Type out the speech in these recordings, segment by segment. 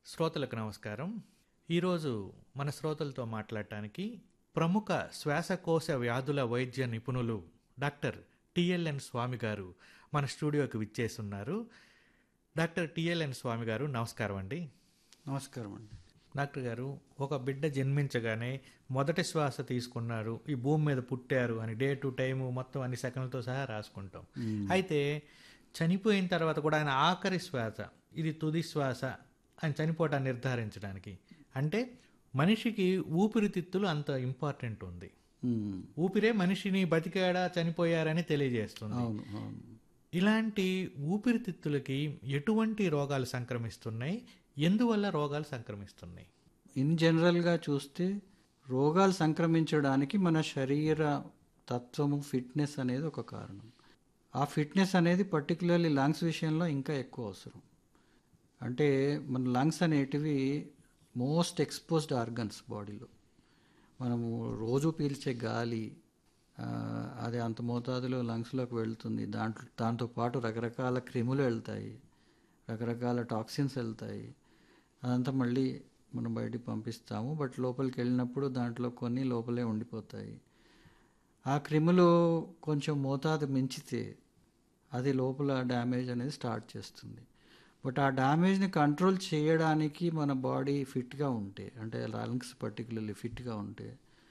శ్రోతలకు నమస్కారం ఈరోజు మన శ్రోతలతో మాట్లాడటానికి ప్రముఖ శ్వాసకోశ వ్యాధుల వైద్య నిపుణులు డాక్టర్ టిఎల్ఎన్ స్వామి గారు మన స్టూడియోకి విచ్చేస్తున్నారు డాక్టర్ టిఎల్ఎన్ స్వామి గారు నమస్కారం అండి నమస్కారం అండి డాక్టర్ గారు ఒక బిడ్డ జన్మించగానే మొదటి శ్వాస తీసుకున్నారు ఈ భూమి మీద పుట్టారు అని డే టు టైం మొత్తం అన్ని సెకండ్లతో సహా రాసుకుంటాం అయితే చనిపోయిన తర్వాత కూడా ఆయన ఆఖరి శ్వాస ఇది తుది శ్వాస అని చనిపోవటాన్ని నిర్ధారించడానికి అంటే మనిషికి ఊపిరితిత్తులు అంత ఇంపార్టెంట్ ఉంది మ్మ్. ఊపిరే మనిషిని బతికాడా చనిపోయారని తెలియజేస్తుంది అవును అవును ఇలాంటి ఊపిరితిత్తులకి ఎటువంటి రోగాలు సంక్రమిస్తున్నాయి ఎందువల్ల రోగాలు సంక్రమిస్తున్నాయి ఇన్ జనరల్గా చూస్తే రోగాలు సంక్రమించడానికి మన శరీర తత్వము ఫిట్నెస్ అనేది ఒక కారణం ఆ ఫిట్నెస్ అనేది పర్టికులర్లీ లంగ్స్ విషయంలో ఇంకా ఎక్కువ అవసరం అంటే మన లంగ్స్ అనేటివి మోస్ట్ ఎక్స్పోజ్డ్ ఆర్గన్స్ బాడీలో మనము రోజు పీల్చే గాలి ఆ, అది అంత మోతాదులో లంగ్స్లోకి వెళ్తుంది దాంట్లో దాంతో పాటు రకరకాల క్రిములు వెళ్తాయి రకరకాల టాక్సిన్స్ వెళ్తాయి అదంతా మళ్ళీ మనం బయటికి పంపిస్తాము బట్ లోపలికి వెళ్ళినప్పుడు దాంట్లో కొన్ని లోపలే ఉండిపోతాయి ఆ క్రిములు కొంచెం మోతాదు మించితే అది లోపల డ్యామేజ్ అనేది స్టార్ట్ చేస్తుంది బట్ ఆ డ్యామేజ్ని కంట్రోల్ చేయడానికి మన బాడీ ఫిట్గా ఉంటే అంటే లంగ్స్ పర్టికులర్లీ ఫిట్గా ఉంటే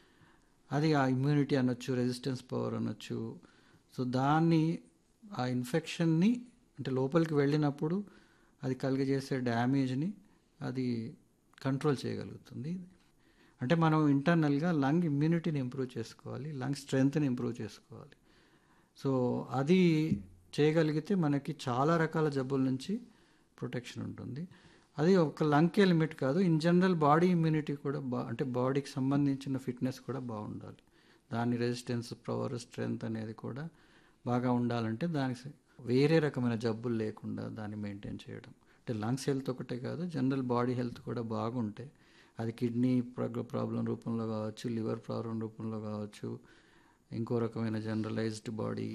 అది ఆ ఇమ్యూనిటీ అనొచ్చు రెసిస్టెన్స్ పవర్ అనొచ్చు సో దాన్ని ఆ ఇన్ఫెక్షన్ని అంటే లోపలికి వెళ్ళినప్పుడు అది కలిగజేసే డ్యామేజ్ని అది కంట్రోల్ చేయగలుగుతుంది అంటే మనం ఇంటర్నల్గా లంగ్ ఇమ్యూనిటీని ఇంప్రూవ్ చేసుకోవాలి లంగ్ స్ట్రెంగ్త్ని ఇంప్రూవ్ చేసుకోవాలి సో అది చేయగలిగితే మనకి చాలా రకాల జబ్బుల నుంచి ప్రొటెక్షన్ ఉంటుంది అది ఒక లంకే లిమిట్ కాదు ఇన్ జనరల్ బాడీ ఇమ్యూనిటీ కూడా బా అంటే బాడీకి సంబంధించిన ఫిట్నెస్ కూడా బాగుండాలి దాని రెసిస్టెన్స్ పవర్ స్ట్రెంగ్త్ అనేది కూడా బాగా ఉండాలంటే దానికి వేరే రకమైన జబ్బులు లేకుండా దాన్ని మెయింటైన్ చేయడం అంటే లంగ్స్ హెల్త్ ఒకటే కాదు జనరల్ బాడీ హెల్త్ కూడా బాగుంటే అది కిడ్నీ ప్రాబ్లం రూపంలో కావచ్చు లివర్ ప్రాబ్లం రూపంలో కావచ్చు ఇంకో రకమైన generalised body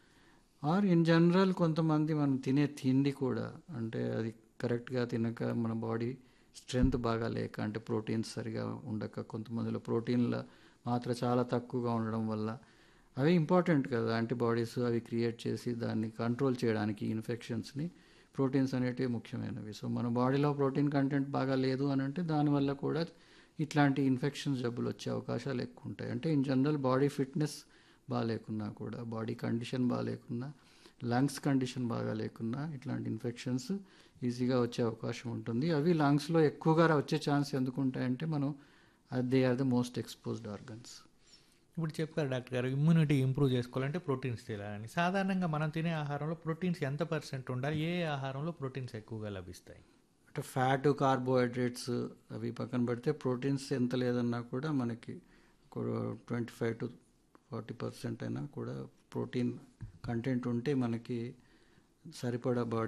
or in general కొంతమంది మనం తినే తిండి కూడా అంటే అది కరెక్ట్గా తినక మన బాడీ స్ట్రెంగ్త్ బాగా లేక అంటే ప్రోటీన్స్ సరిగా ఉండక కొంతమందిలో ప్రోటీన్ల మాత్ర చాలా తక్కువగా ఉండడం వల్ల అవి ఇంపార్టెంట్ కదా యాంటీబాడీస్ అవి క్రియేట్ చేసి దాన్ని కంట్రోల్ చేయడానికి ఇన్ఫెక్షన్స్ని ప్రోటీన్స్ అనేటివి ముఖ్యమైనవి సో మన బాడీలో ప్రోటీన్ కంటెంట్ బాగా లేదు అని అంటే దానివల్ల కూడా ఇట్లాంటి ఇన్ఫెక్షన్స్ జబ్బులు వచ్చే అవకాశాలు ఎక్కువ ఉంటాయి అంటే ఇన్ జనరల్ బాడీ ఫిట్నెస్ బాగాలేకున్నా కూడా బాడీ కండిషన్ బాగాలేకున్నా లంగ్స్ కండిషన్ బాగా లేకున్నా ఇట్లాంటి ఇన్ఫెక్షన్స్ ఈజీగా వచ్చే అవకాశం ఉంటుంది అవి లంగ్స్లో ఎక్కువగా వచ్చే ఛాన్స్ ఎందుకు ఉంటాయంటే మనం they are the most exposed organs ఇప్పుడు చెప్పారు డాక్టర్ గారు ఇమ్యూనిటీ ఇంప్రూవ్ చేసుకోవాలంటే ప్రోటీన్స్ తినాలని సాధారణంగా మనం తినే ఆహారంలో ప్రోటీన్స్ ఎంత పర్సెంట్ ఉండాలి ఏ ఆహారంలో ప్రోటీన్స్ ఎక్కువగా లభిస్తాయి అంటే ఫ్యాట్ కార్బోహైడ్రేట్స్ అవి పక్కన పెడితే ప్రోటీన్స్ ఎంత లేదన్నా కూడా మనకి twenty five to forty percent అయినా కూడా ప్రోటీన్ కంటెంట్ ఉంటే మనకి సరిపడా బాడీ